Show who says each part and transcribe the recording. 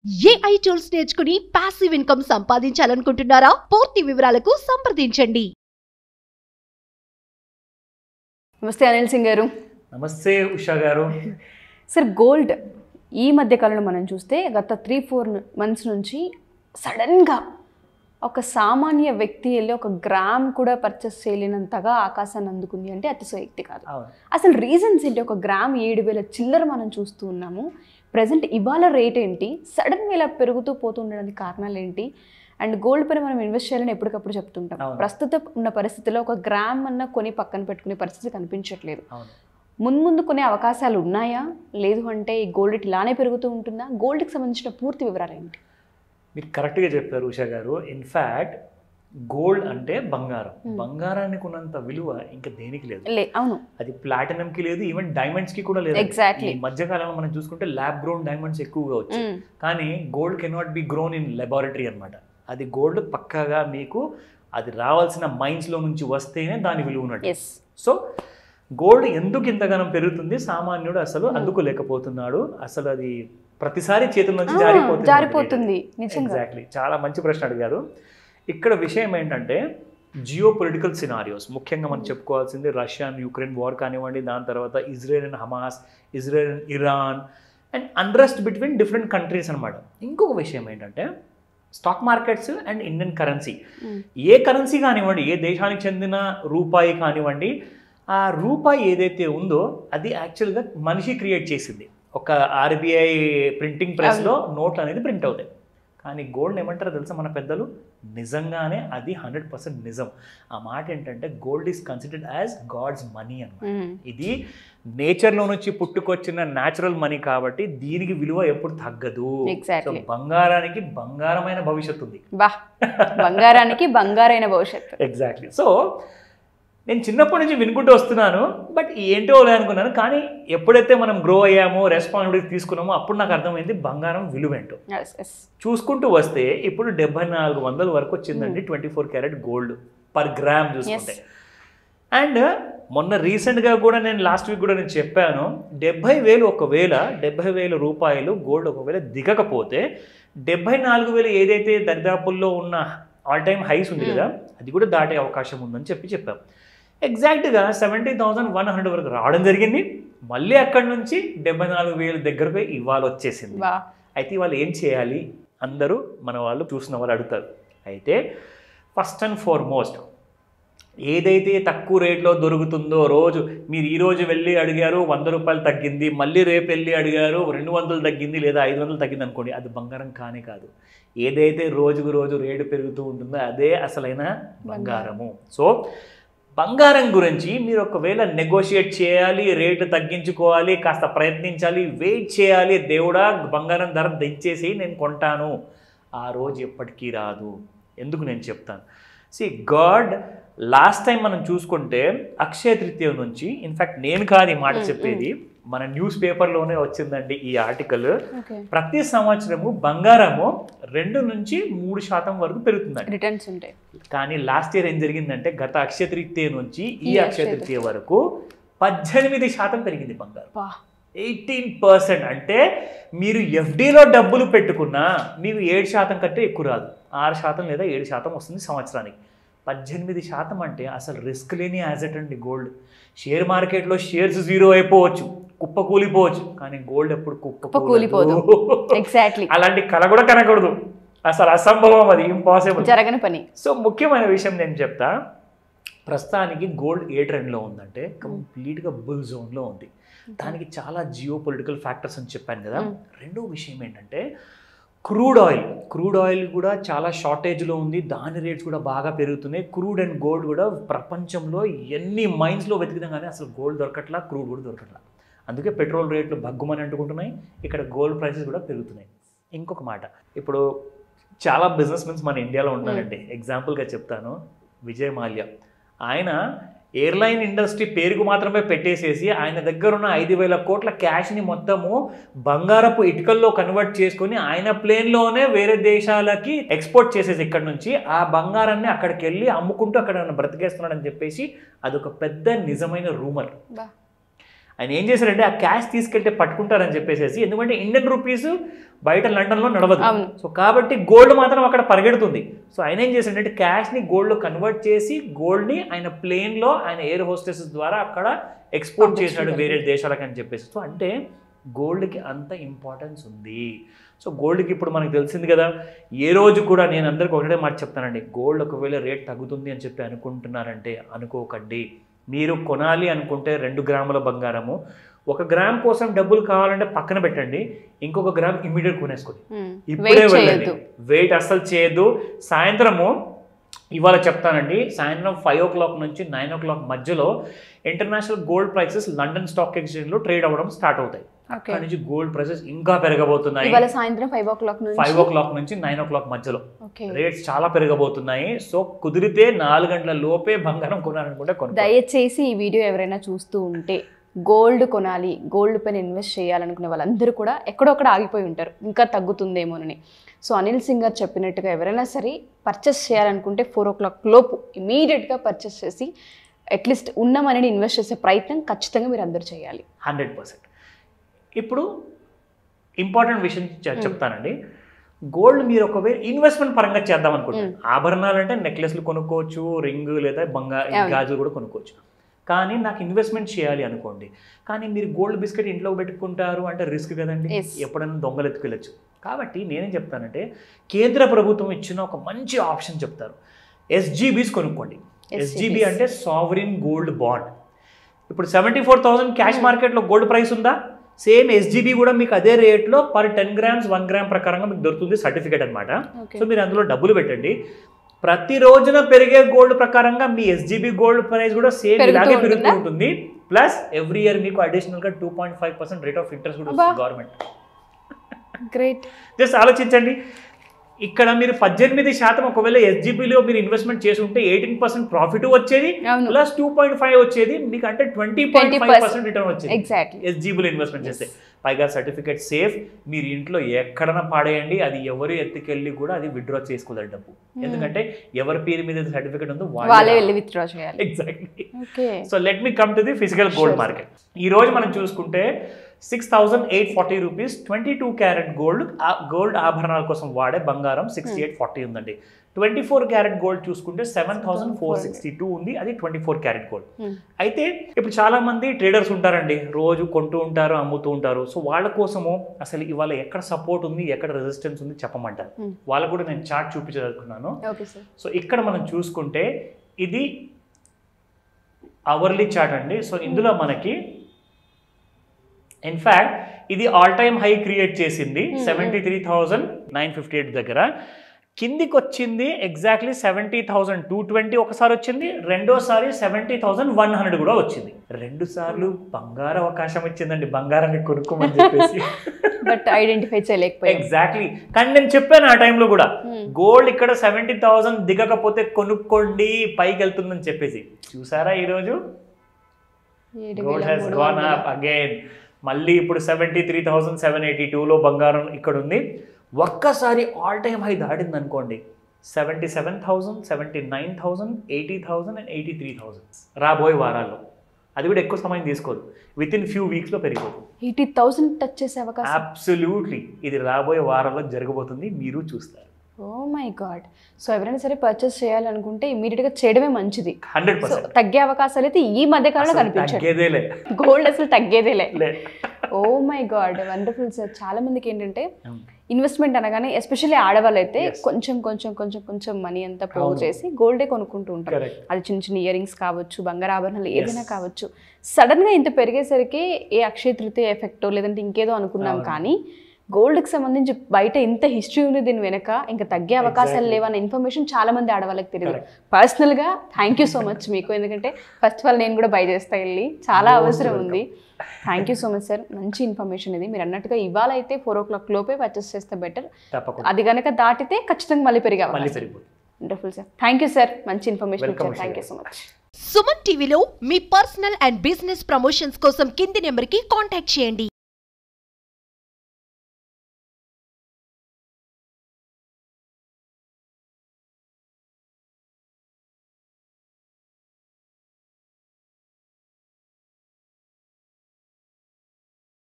Speaker 1: AI tools నేర్చుకుని passive income సంపాదించాలనుకుంటున్నారా పూర్తి వివరాలకు సంప్రదించండి
Speaker 2: నమస్తే అనిల్ సింగ్ గారు
Speaker 3: నమస్తే ఉషా గారు
Speaker 2: సార్ గోల్డ్ ఈ మధ్య కాలంలో మనం చూస్తే గత త్రీ ఫోర్ మంత్స్ నుంచి సడన్గా ఒక సామాన్య వ్యక్తి వెళ్ళి ఒక గ్రామ్ కూడా పర్చేస్ చేయలేనంతగా ఆకాశాన్ని అందుకుంది అంటే అతిశయోక్తి కాదు
Speaker 3: అవును
Speaker 2: అసలు రీజన్స్ ఏంటి ఒక గ్రామ్ ఏడు వేల చిల్లర మనం చూస్తూ ఉన్నాము ప్రజెంట్ ఇవాళ రేట్ ఏంటి సడన్గా ఇలా పెరుగుతూ పోతూ ఉండడానికి కారణాలు ఏంటి అండ్ గోల్డ్ పైన మనం ఇన్వెస్ట్ చేయాలని ఎప్పటికప్పుడు చెప్తుంటాం
Speaker 3: అవును.
Speaker 2: ప్రస్తుతం ఉన్న పరిస్థితిలో ఒక గ్రామ్ అన్న కొని పక్కన పెట్టుకునే పరిస్థితి కనిపించట్లేదు
Speaker 3: అవును
Speaker 2: ముందు ముందు కొనే అవకాశాలు ఉన్నాయా లేదు అంటే ఈ గోల్డ్ రేట్ ఇలానే పెరుగుతూ ఉంటుందా గోల్డ్కి సంబంధించిన పూర్తి వివరాలు ఏంటి
Speaker 3: మీరు కరెక్ట్గా చెప్పారు ఉషా గారు ఇన్ఫ్యాక్ట్ గోల్డ్ అంటే బంగారం
Speaker 2: Hmm.
Speaker 3: బంగారానికి ఉన్నంత విలువ ఇంకా దేనికి లేదు
Speaker 2: లే అవును
Speaker 3: అది platinum కి లేదు ఈవెన్ డైమండ్స్ కి కూడా లేదు
Speaker 2: Exactly.
Speaker 3: ఈ మధ్య కాలంలో మనం చూసుకుంటే ల్యాబ్ గ్రోన్ డైమండ్స్ ఎక్కువగా వచ్చాయి
Speaker 2: మ్మ్.
Speaker 3: కానీ gold cannot be grown in laboratory అన్నమాట అది గోల్డ్ పక్కాగా మీకు అది రావాల్సిన mines లో నుంచి వస్తేనే దాని విలువ ఉన్నట్టు
Speaker 2: ఎస్
Speaker 3: సో గోల్డ్ ఎందుకు ఇంతగానం పెరుగుతుంది సామాన్యుడు అసలు
Speaker 2: Hmm.
Speaker 3: అందుకోలేకపోతున్నాడు అసలు అది ప్రతిసారి చేతుల నుంచి
Speaker 2: ఆ,
Speaker 3: జారిపోతుంది
Speaker 2: జారిపోతుంది నిజంగా
Speaker 3: ఎగ్జాక్ట్లీ చాలా మంచి ప్రశ్న అడిగారు ఇక్కడ విషయం ఏంటంటే జియో పొలిటికల్ సినారియోస్ ముఖ్యంగా మనం చెప్పుకోవాల్సింది రష్యా అండ్ యుక్రెయిన్ వార్ కానివ్వండి దాని తర్వాత Israel and Hamas Israel and Iran and unrest between different countries అన్నమాట ఇంకొక విషయం ఏంటంటే stock markets and Indian currency
Speaker 2: hmm.
Speaker 3: ఏ కరెన్సీ కానివ్వండి ఏ దేశానికి చెందిన రూపాయి కానివ్వండి ఆ రూపాయి ఏదైతే ఉందో అది యాక్చువల్గా మనిషి క్రియేట్ చేసింది ఒక ఆర్బీఐ ప్రింటింగ్ ప్రెస్లో నోట్లు అనేది ప్రింట్ అవుతాయి కానీ గోల్డ్ ఏమంటారో తెలుసా మన పెద్దలు నిజంగానే అది హండ్రెడ్ పర్సెంట్ నిజం ఆ మాట ఏంటంటే gold is considered as God's money అన్నమాట
Speaker 2: మ్మ్.
Speaker 3: ఇది నేచర్లో నుంచి పుట్టుకొచ్చిన న్యాచురల్ మనీ కాబట్టి దీనికి విలువ ఎప్పుడు తగ్గదు
Speaker 2: Exactly.
Speaker 3: So, బంగారానికి బంగారమైన భవిష్యత్తు ఉంది
Speaker 2: బా బంగారానికి బంగారైన భవిష్యత్తు
Speaker 3: ఎగ్జాక్ట్లీ సో నేను చిన్నప్పటి నుంచి వినుకుంటూ వస్తున్నాను బట్ ఏంటో లే అనుకున్నాను కానీ ఎప్పుడైతే మనం గ్రో అయ్యామో రెస్పాన్సిబిలిటీ తీసుకున్నామో అప్పుడు నాకు అర్థమైంది బంగారం విలువేంటో
Speaker 2: ఎస్ ఎస్
Speaker 3: చూసుకుంటూ వస్తే ఇప్పుడు డెబ్బై నాలుగు వందల వరకు వచ్చిందండి twenty four carat gold per gram చూసుకుంటే అండ్ మొన్న రీసెంట్గా కూడా నేను లాస్ట్ వీక్ కూడా నేను చెప్పాను డెబ్బై వేలు ఒకవేళ డెబ్బై వేల రూపాయలు గోల్డ్ ఒకవేళ దిగకపోతే డెబ్బై నాలుగు వేలు ఏదైతే దరిదాపుల్లో ఉన్న ఆల్ టైమ్ హైస్ ఉంది కదా అది కూడా దాటే అవకాశం ఉందని చెప్పి చెప్పాం ఎగ్జాక్ట్గా సెవెంటీ థౌసండ్ వన్ హండ్రెడ్ వరకు రావడం జరిగింది మళ్ళీ అక్కడి నుంచి డెబ్బై నాలుగు వేలు దగ్గరకు ఇవాళ వచ్చేసింది
Speaker 2: బా
Speaker 3: అయితే వాళ్ళు ఏం చేయాలి అందరూ మన వాళ్ళు చూసిన వాళ్ళు అడుగుతారు అయితే ఫస్ట్ అండ్ ఫార్మోస్ట్ ఏదైతే తక్కువ రేట్లో దొరుకుతుందో రోజు మీరు ఈ రోజు వెళ్ళి అడిగారు వంద రూపాయలు తగ్గింది మళ్ళీ రేపు వెళ్ళి అడిగారు రెండు వందలు తగ్గింది లేదా ఐదు వందలు తగ్గింది అనుకోండి అది బంగారం కానే కాదు ఏదైతే రోజుకు రోజు రేటు పెరుగుతూ ఉంటుందో అదే అసలైన బంగారము సో బంగారం గురించి మీరు ఒకవేళ నెగోషియేట్ చేయాలి రేటు తగ్గించుకోవాలి కాస్త ప్రయత్నించాలి వెయిట్ చేయాలి దేవుడా బంగారం ధర దించేసి నేను కొంటాను ఆ రోజు ఎప్పటికీ రాదు ఎందుకు నేను చెప్తాను సి గాడ్ లాస్ట్ టైం మనం చూసుకుంటే అక్షయ తృతీయ నుంచి ఇన్ఫాక్ట్ నేను కాదు ఈ మాట
Speaker 2: Mm,
Speaker 3: చెప్పేది మన న్యూస్ పేపర్లోనే వచ్చిందండి ఈ ఆర్టికల్
Speaker 2: ఓకే
Speaker 3: ప్రతి సంవత్సరము బంగారము రెండు నుంచి మూడు శాతం వరకు పెరుగుతుందండి
Speaker 2: రిటర్న్స్ ఉంటాయి
Speaker 3: కానీ లాస్ట్ ఇయర్ ఏం జరిగిందంటే గత అక్షయ తృతీయ నుంచి ఈ
Speaker 2: ఈ
Speaker 3: అక్షయ
Speaker 2: అక్షయ
Speaker 3: తృతీయ వరకు పద్దెనిమిది శాతం పెరిగింది బంగారం
Speaker 2: బా
Speaker 3: ఎయిటీన్ పర్సెంట్ అంటే మీరు ఎఫ్డీలో డబ్బులు పెట్టుకున్నా మీకు ఏడు శాతం కంటే ఎక్కువ రాదు ఆరు శాతం లేదా ఏడు శాతం వస్తుంది సంవత్సరానికి పద్దెనిమిది శాతం అంటే అసలు రిస్క్ లేని యాజెట్ అండి గోల్డ్ షేర్ మార్కెట్లో షేర్స్ జీరో అయిపోవచ్చు కుప్ప కూలిపోవచ్చు కానీ గోల్డ్ ఎప్పుడు కుప్ప
Speaker 2: కుప్ప కూలిపోదు.
Speaker 3: కూలదు.
Speaker 2: ఎగ్జాక్ట్లీ
Speaker 3: అలాంటి కళ కూడా కనకూడదు అసలు అసంభవం అది ఇంపాసిబుల్
Speaker 2: జరగని పని
Speaker 3: సో ముఖ్యమైన విషయం నేను చెప్తా ప్రస్తుతానికి గోల్డ్ ఏ ట్రెండ్లో ఉందంటే కంప్లీట్గా బుల్ జోన్లో ఉంది దానికి చాలా జియో పొలిటికల్ ఫ్యాక్టర్స్ అని చెప్పాను కదా
Speaker 2: Mm.
Speaker 3: రెండో విషయం ఏంటంటే క్రూడ్ ఆయిల్ క్రూడ్ ఆయిల్ కూడా చాలా షార్టేజ్లో ఉంది దాని రేట్స్ కూడా బాగా పెరుగుతున్నాయి క్రూడ్ అండ్ గోల్డ్ కూడా ప్రపంచంలో ఎన్ని మైన్స్లో వెతికినా కానీ అసలు గోల్డ్ దొరకట్లా క్రూడ్ కూడా దొరకట్లా అందుకే పెట్రోల్ రేట్లు భగ్గుమని అంటుకుంటున్నాయి ఇక్కడ గోల్డ్ ప్రైసెస్ కూడా పెరుగుతున్నాయి ఇంకొక మాట ఇప్పుడు చాలా బిజినెస్ మెన్స్ మన ఇండియాలో ఉన్నారండి ఎగ్జాంపుల్గా చెప్తాను విజయ్ మాల్యా ఆయన ఎయిర్లైన్ ఇండస్ట్రీ పేరుకు మాత్రమే పెట్టేసేసి ఆయన దగ్గర ఉన్న ఐదు వేల కోట్ల క్యాష్ని మొత్తము బంగారపు ఇటుకల్లో కన్వర్ట్ చేసుకొని ఆయన ప్లేన్లోనే వేరే దేశాలకి ఎక్స్పోర్ట్ చేసేసి ఇక్కడ నుంచి ఆ బంగారాన్ని అక్కడికి వెళ్ళి అమ్ముకుంటూ అక్కడ బ్రతికేస్తున్నాడని చెప్పేసి అదొక పెద్ద నిజమైన రూమర్
Speaker 2: బా
Speaker 3: ఆయన ఏం చేశారంటే ఆ క్యాష్ తీసుకెళ్తే పట్టుకుంటారని చెప్పేసి ఎందుకంటే ఇండియన్ రూపీస్ బయట లండన్లో నడవదు
Speaker 2: అవును.
Speaker 3: సో కాబట్టి గోల్డ్ మాత్రం అక్కడ పరిగెడుతుంది సో ఆయన ఏం చేశాడంటే క్యాష్ని గోల్డ్లో కన్వర్ట్ చేసి గోల్డ్ని ఆయన ప్లేన్లో ఆయన ఎయిర్ హోస్టెసెస్ ద్వారా అక్కడ ఎక్స్పోర్ట్ చేశాడు వేరే దేశాలకు అని చెప్పేసి సో అంటే గోల్డ్కి అంత ఇంపార్టెన్స్ ఉంది సో గోల్డ్కి ఇప్పుడు మనకు తెలిసింది కదా ఏ రోజు కూడా నేను అందరికీ ఒకటే మాట చెప్తానండి గోల్డ్ ఒకవేళ రేట్ తగ్గుతుంది అని చెప్పి అనుకుంటున్నారంటే అనుకోకండి మీరు కొనాలి అనుకుంటే రెండు గ్రాముల బంగారము ఒక గ్రామ్ కోసం డబ్బులు కావాలంటే పక్కన పెట్టండి ఇంకొక గ్రామ్ ఇమీడియట్ కొనేసుకోండి ఇప్పుడే
Speaker 2: వెయిట్
Speaker 3: వెళ్ళండి
Speaker 2: చేయొద్దు
Speaker 3: వెయిట్ అస్సలు చేయొద్దు సాయంత్రము ఇవాళ చెప్తానండి సాయంత్రం ఫైవ్ ఓ క్లాక్ నుంచి నైన్ ఓ క్లాక్ మధ్యలో international gold prices London stock ఎక్స్చేంజ్లో ట్రేడ్ అవ్వడం స్టార్ట్ అవుతాయి
Speaker 2: ఓకే
Speaker 3: అక్కడ నుంచి గోల్డ్ ప్రైసెస్ ఇంకా పెరగబోతున్నాయి
Speaker 2: ఇవాళ సాయంత్రం ఫైవ్ ఓ క్లాక్ నుంచి
Speaker 3: ఫైవ్ ఓ క్లాక్ నుంచి నైన్ ఓ క్లాక్ మధ్యలో
Speaker 2: ఓకే
Speaker 3: రేట్స్ చాలా పెరగబోతున్నాయి సో కుదిరితే నాలుగు గంటల లోపే బంగారం కొనాలనుకుంటే కొనుక్కో
Speaker 2: దయచేసి ఈ వీడియో ఎవరైనా చూస్తూ ఉంటే గోల్డ్ కొనాలి గోల్డ్ పైన ఇన్వెస్ట్ చేయాలనుకునే వాళ్ళందరూ కూడా ఎక్కడొక్కడ ఆగిపోయి ఉంటారు ఇంకా తగ్గుతుందేమోనని సో అనిల్ సింగ్ గారు చెప్పినట్టుగా ఎవరైనా సరే పర్చేస్ చేయాలనుకుంటే ఫోర్ ఓ క్లాక్ లోపు ఇమీడియట్గా పర్చేస్ చేసి అట్లీస్ట్ ఉన్న మనీని ఇన్వెస్ట్ చేసే ప్రయత్నం ఖచ్చితంగా మీరు అందరూ చేయాలి
Speaker 3: హండ్రెడ్ పర్సెంట్ ఇప్పుడు ఇంపార్టెంట్ విషయం చె- చెప్తానండి గోల్డ్ మీరు ఒకవేళ ఇన్వెస్ట్మెంట్ పరంగా చేద్దాం అనుకుంటున్నారు ఆభరణాలు అంటే నెక్లెస్లు కొనుక్కోవచ్చు రింగ్ లేదా బంగారు
Speaker 2: అవును.
Speaker 3: గాజులు కూడా కొనుక్కోవచ్చు కానీ నాకు ఇన్వెస్ట్మెంట్ చేయాలి అనుకోండి కానీ మీరు గోల్డ్ బిస్కెట్ ఇంట్లో పెట్టుకుంటారు అంటే రిస్క్ కదండి
Speaker 2: Yes.
Speaker 3: ఎప్పుడైనా దొంగలు ఎత్తుకెళ్ళచ్చు కాబట్టి నేనేం చెప్తానంటే కేంద్ర ప్రభుత్వం ఇచ్చిన ఒక మంచి ఆప్షన్ చెప్తారు ఎస్జీబీస్ కొనుక్కోండి ఎస్జీబీ
Speaker 2: SGBs.
Speaker 3: అంటే సావరిన్ గోల్డ్ బాండ్ ఇప్పుడు సెవెంటీ ఫోర్ థౌసండ్ క్యాష్ మార్కెట్లో గోల్డ్ ప్రైస్ ఉందా సేమ్ ఎస్జీబీ కూడా మీకు అదే రేట్లో per ten grams one gram ప్రకారంగా మీకు దొరుకుతుంది సర్టిఫికేట్ అనమాట
Speaker 2: ఓకే
Speaker 3: సో మీరు అందులో డబ్బులు పెట్టండి ప్రతి రోజున పెరిగే గోల్డ్ ప్రకారంగా మీ ఎస్జీబీ గోల్డ్ ప్రైస్ కూడా సేమ్
Speaker 2: పెరుగుతూ
Speaker 3: ఇలాగే పెరుగుతూ
Speaker 2: ఉంటుందా?
Speaker 3: ఉంటుంది ప్లస్ ఎవ్రీ ఇయర్ మీకు అడిషనల్ గా two point five percent rate of interest కూడా
Speaker 2: అబ్బా.
Speaker 3: వస్తుంది గవర్నమెంట్
Speaker 2: గ్రేట్
Speaker 3: జస్ట్ ఆలోచించండి ఇక్కడ మీరు పద్దెనిమిది శాతం ఒకవేళ ఎస్జీబీలో మీరు ఇన్వెస్ట్మెంట్ చేసి ఉంటే ఎయిటీన్ పర్సెంట్ ప్రాఫిట్ వచ్చేది
Speaker 2: అవును
Speaker 3: ప్లస్ టూ పాయింట్ ఫైవ్ వచ్చేది మీకు అంటే twenty point five percent return వచ్చేది
Speaker 2: ఎగ్జాక్ట్లీ
Speaker 3: ఎస్జీబీలో ఇన్వెస్ట్మెంట్ చేస్తే పైగా సర్టిఫికేట్ సేఫ్ మీరు ఇంట్లో ఎక్కడైనా పాడేయండి అది ఎవరు ఎత్తుకెళ్ళి కూడా అది విత్డ్రా చేసుకోలేదు డబ్బు ఎందుకంటే ఎవరి పేరు మీద సర్టిఫికేట్ ఉందో
Speaker 2: వాళ్ళే వెళ్ళి విత్డ్రా చేయాలి
Speaker 3: exactly
Speaker 2: okay
Speaker 3: so let me come to the physical gold
Speaker 2: Sure.
Speaker 3: Market ఈ రోజు మనం చూసుకుంటే six thousand eight forty rupees twenty two carat gold gold ఆభరణాల కోసం వాడే బంగారం సిక్స్టీ ఎయిట్ ఫార్టీ ఉందండి ట్వంటీ ఫోర్ క్యారెట్ గోల్డ్ చూసుకుంటే seven thousand four sixty two ఉంది అది twenty four carat gold
Speaker 2: Hmm.
Speaker 3: అయితే ఇప్పుడు చాలా మంది ట్రేడర్స్ ఉంటారండి రోజు కొంటూ ఉంటారు అమ్ముతూ ఉంటారు సో వాళ్ళ కోసము అసలు ఇవాళ ఎక్కడ సపోర్ట్ ఉంది ఎక్కడ రెసిస్టెన్స్ ఉంది చెప్పమంటారు
Speaker 2: Hmm.
Speaker 3: వాళ్ళకు కూడా నేను చార్ట్ చూపించదలుచుకున్నాను
Speaker 2: ఓకే సార్
Speaker 3: సో ఇక్కడ మనం చూసుకుంటే ఇది అవర్లీ చార్ట్ అండి సో ఇందులో మనకి ఇన్ఫ్యాక్ట్ ఇది ఆల్ టైమ్ హై క్రియేట్ చేసింది
Speaker 2: Hmm.
Speaker 3: Seventy three thousand nine fifty eight దగ్గర కిందికి వచ్చింది exactly seventy thousand two twenty ఒకసారి వచ్చింది రెండోసారి సెవెంటీ థౌసండ్ వన్ హండ్రెడ్ కూడా వచ్చింది రెండు సార్లు బంగారు అవకాశం ఇచ్చిందండి బంగారాన్ని కొనుక్కోమని చెప్పేసి
Speaker 2: బట్ ఐడెంటిఫై చేయలేకపోయాం
Speaker 3: ఎగ్జాక్ట్లీ కానీ నేను చెప్పాను ఆ టైంలో కూడా
Speaker 2: Hmm.
Speaker 3: గోల్డ్ ఇక్కడ సెవెంటీ థౌసండ్ దిగకపోతే కొనుక్కోండి పైకి వెళ్తుందని చెప్పేసి చూసారా ఈరోజు
Speaker 2: ఏడు
Speaker 3: గోల్డ్
Speaker 2: వేల
Speaker 3: హ్యాస్
Speaker 2: మూడు
Speaker 3: గాన్
Speaker 2: వందల.
Speaker 3: అప్ అగైన్ మళ్ళీ ఇప్పుడు seventy three thousand seven eighty టూలో బంగారం ఇక్కడ ఉంది ఒక్కసారి ఆల్ టైమ్ హై దాటింది అనుకోండి seventy seven thousand seventy nine thousand eighty thousand and eighty three thousand రాబోయే వారాల్లో అది కూడా ఎక్కువ సమయం తీసుకోదు విత్ ఇన్ ఫ్యూ వీక్స్లో పెరిగిపోతుంది
Speaker 2: ఎయిటీ థౌసండ్ టచ్ చేసే అవకాశం
Speaker 3: అబ్సల్యూట్లీ ఇది రాబోయే వారాల్లో జరగబోతుంది మీరు చూస్తారు
Speaker 2: ఓ మై గాడ్ సో ఎవరైనా సరే పర్చేస్ చేయాలనుకుంటే ఇమీడియట్ గా చేయడమే మంచిది
Speaker 3: హండ్రెడ్
Speaker 2: సో
Speaker 3: పర్సెంట్
Speaker 2: తగ్గే అవకాశాలు అయితే ఈ మధ్య కాలంలో కనిపించాయి
Speaker 3: తగ్గేదేలే
Speaker 2: గోల్డ్ అసలు తగ్గేదేలే
Speaker 3: లే
Speaker 2: oh my God wonderful sir చాలా మందికి ఏంటంటే ఇన్వెస్ట్మెంట్ అనగానే ఎస్పెషల్లీ ఆడవాళ్ళు అయితే
Speaker 3: Yes.
Speaker 2: కొంచెం కొంచెం కొంచెం కొంచెం మనీ అంతా పోగు
Speaker 3: అవును.
Speaker 2: చేసి గోల్డే కొనుక్కుంటూ ఉంటారు
Speaker 3: కరెక్ట్
Speaker 2: అది చిన్న చిన్న ఇయర్ రింగ్స్ కావచ్చు బంగారు ఆభరణాలు ఏదైనా
Speaker 3: Yes.
Speaker 2: కావచ్చు సడన్ గా ఇంత పెరిగేసరికి ఏ అక్షయ తృతీయ ఎఫెక్టో లేదంటే ఇంకేదో అనుకున్నాం
Speaker 3: అవును.
Speaker 2: కానీ గోల్డ్కి సంబంధించి బయట ఇంత హిస్టరీ ఉంది దీని వెనక ఇంకా తగ్గే అవకాశాలు
Speaker 3: Exactly.
Speaker 2: లేవన్న ఇన్ఫర్మేషన్ చాలా మంది ఆడవాళ్ళకి తెలియదు
Speaker 3: Correct.
Speaker 2: పర్సనల్గా థ్యాంక్ యూ సో మచ్ మీకు ఎందుకంటే ఫస్ట్ ఆఫ్ ఆల్ నేను కూడా బై చేస్తా వెళ్ళి చాలా
Speaker 3: Most
Speaker 2: అవసరం
Speaker 3: welcome.
Speaker 2: ఉంది thank you so much sir మంచి ఇన్ఫర్మేషన్ ఇది మీరు అన్నట్టుగా ఇవాళ అయితే ఫోర్ ఓ క్లాక్ లోపే పర్చేస్ చేస్తే బెటర్
Speaker 3: తప్పకుండా
Speaker 2: అది గనక దాటితే ఖచ్చితంగా మళ్ళీ పెరిగే
Speaker 3: మళ్ళీ
Speaker 2: అవకాశం
Speaker 3: పెరిగిపోతుంది
Speaker 2: wonderful sir thank you sir మంచి ఇన్ఫర్మేషన్
Speaker 3: Welcome,
Speaker 2: ఇచ్చారు thank you
Speaker 3: Shreya.
Speaker 2: So much
Speaker 1: Suman టీవీలో మీ పర్సనల్ అండ్ బిజినెస్ ప్రమోషన్స్ కోసం కింది నెంబర్కి కాంటాక్ట్ చేయండి